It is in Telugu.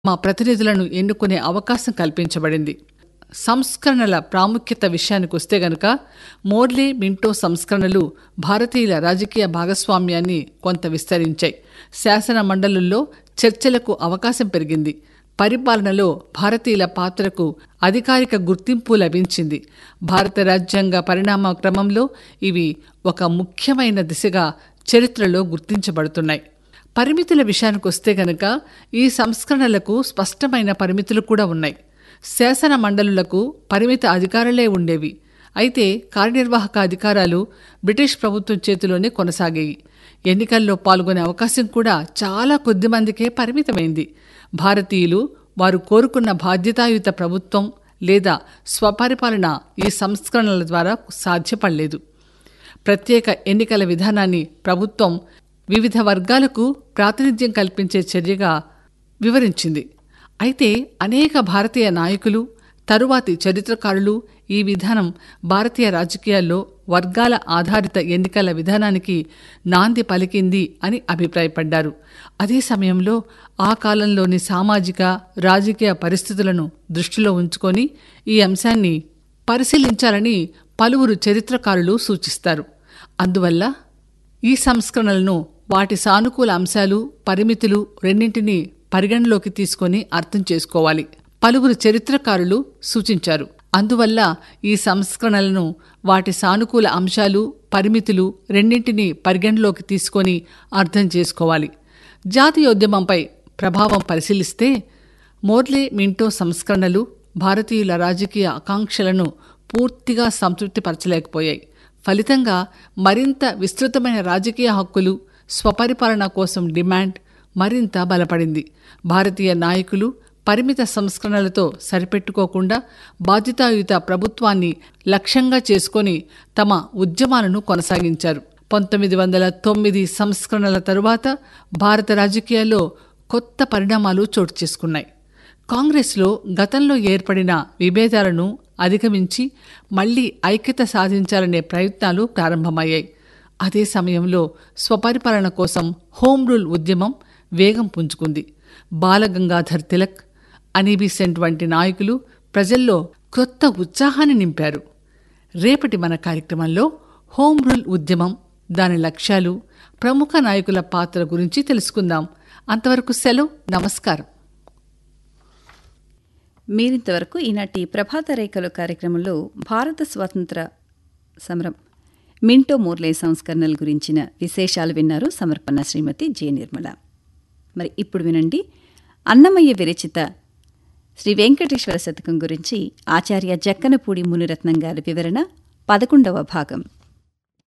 మా ప్రతినిధులను ఎన్నుకునే అవకాశం కల్పించబడింది సంస్కరణల ప్రాముఖ్యత విషయానికి వస్తే గనక మోర్లే మింటో సంస్కరణలు భారతీయుల రాజకీయ భాగస్వామ్యాన్ని కొంత విస్తరించాయి శాసన మండలుల్లో చర్చలకు అవకాశం పెరిగింది పరిపాలనలో భారతీయుల పాత్రకు అధికారిక గుర్తింపు లభించింది భారత రాజ్యాంగ పరిణామ క్రమంలో ఇవి ఒక ముఖ్యమైన దిశగా చరిత్రలో గుర్తించబడుతున్నాయి పరిమితుల విషయానికొస్తే గనక ఈ సంస్కరణలకు స్పష్టమైన పరిమితులు కూడా ఉన్నాయి శాసన మండలులకు పరిమిత అధికారాలే ఉండేవి అయితే కార్యనిర్వాహక అధికారాలు బ్రిటిష్ ప్రభుత్వం చేతిలోనే కొనసాగాయి ఎన్నికల్లో పాల్గొనే అవకాశం కూడా చాలా కొద్ది మందికే పరిమితమైంది భారతీయులు వారు కోరుకున్న బాధ్యతాయుత ప్రభుత్వం లేదా స్వపరిపాలన ఈ సంస్కరణల ద్వారా సాధ్యపడలేదు ప్రత్యేక ఎన్నికల విధానాన్ని ప్రభుత్వం వివిధ వర్గాలకు ప్రాతినిధ్యం కల్పించే చర్యగా వివరించింది అయితే అనేక భారతీయ నాయకులు తరువాతి చరిత్రకారులు ఈ విధానం భారతీయ రాజకీయాల్లో వర్గాల ఆధారిత ఎన్నికల విధానానికి నాంది పలికింది అని అభిప్రాయపడ్డారు అదే సమయంలో ఆ కాలంలోని సామాజిక రాజకీయ పరిస్థితులను దృష్టిలో ఉంచుకొని ఈ అంశాన్ని పరిశీలించాలని పలువురు చరిత్రకారులు సూచిస్తారు అందువల్ల ఈ సంస్కరణలను వాటి సానుకూల అంశాలు పరిమితులు రెండింటినీ పరిగణలోకి తీసుకొని అర్థం చేసుకోవాలి పలువురు చరిత్రకారులు సూచించారు అందువల్ల ఈ సంస్కరణలను వాటి సానుకూల అంశాలు పరిమితులు రెండింటినీ పరిగణలోకి తీసుకొని అర్థం చేసుకోవాలి జాతీయోద్యమంపై ప్రభావం పరిశీలిస్తే మోర్లే మింటో సంస్కరణలు భారతీయుల రాజకీయ ఆకాంక్షలను పూర్తిగా సంతృప్తిపరచలేకపోయాయి ఫలితంగా మరింత విస్తృతమైన రాజకీయ హక్కులు స్వపరిపాలన కోసం డిమాండ్ మరింత బలపడింది భారతీయ నాయకులు పరిమిత సంస్కరణలతో సరిపెట్టుకోకుండా బాధ్యతాయుత ప్రభుత్వాన్ని లక్ష్యంగా చేసుకొని తమ ఉద్యమాలను కొనసాగించారు పంతొమ్మిది వందల తొమ్మిది సంస్కరణల తరువాత భారత రాజకీయాల్లో కొత్త పరిణామాలు చోటు చేసుకున్నాయి కాంగ్రెస్లో గతంలో ఏర్పడిన విభేదాలను అధిగమించి మళ్లీ ఐక్యత సాధించాలనే ప్రయత్నాలు ప్రారంభమయ్యాయి అదే సమయంలో స్వపరిపాలన కోసం హోం రూల్ ఉద్యమం వేగం పుంజుకుంది బాలగంగాధర్ తిలక్ అనీబిసెంట్ వంటి నాయకులు ప్రజల్లో క్రొత్త ఉత్సాహాన్ని నింపారు రేపటి మన కార్యక్రమంలో హోం రూల్ ఉద్యమం దాని లక్ష్యాలు ప్రముఖ నాయకుల పాత్ర గురించి తెలుసుకుందాం అంతవరకు సెలవు నమస్కారం మీరింతవరకు ఈనాటి ప్రభాత రేఖలు కార్యక్రమంలో భారత స్వాతంత్ర సమరం మింటో మోర్లే సంస్కరణల గురించిన విశేషాలు విన్నారు సమర్పణ శ్రీమతి జె నిర్మల మరి ఇప్పుడు వినండి అన్నమయ్య విరచిత శ్రీ వెంకటేశ్వర శతకం గురించి ఆచార్య జక్కనపూడి మునిరత్నం గారి వివరణ పదకొండవ భాగం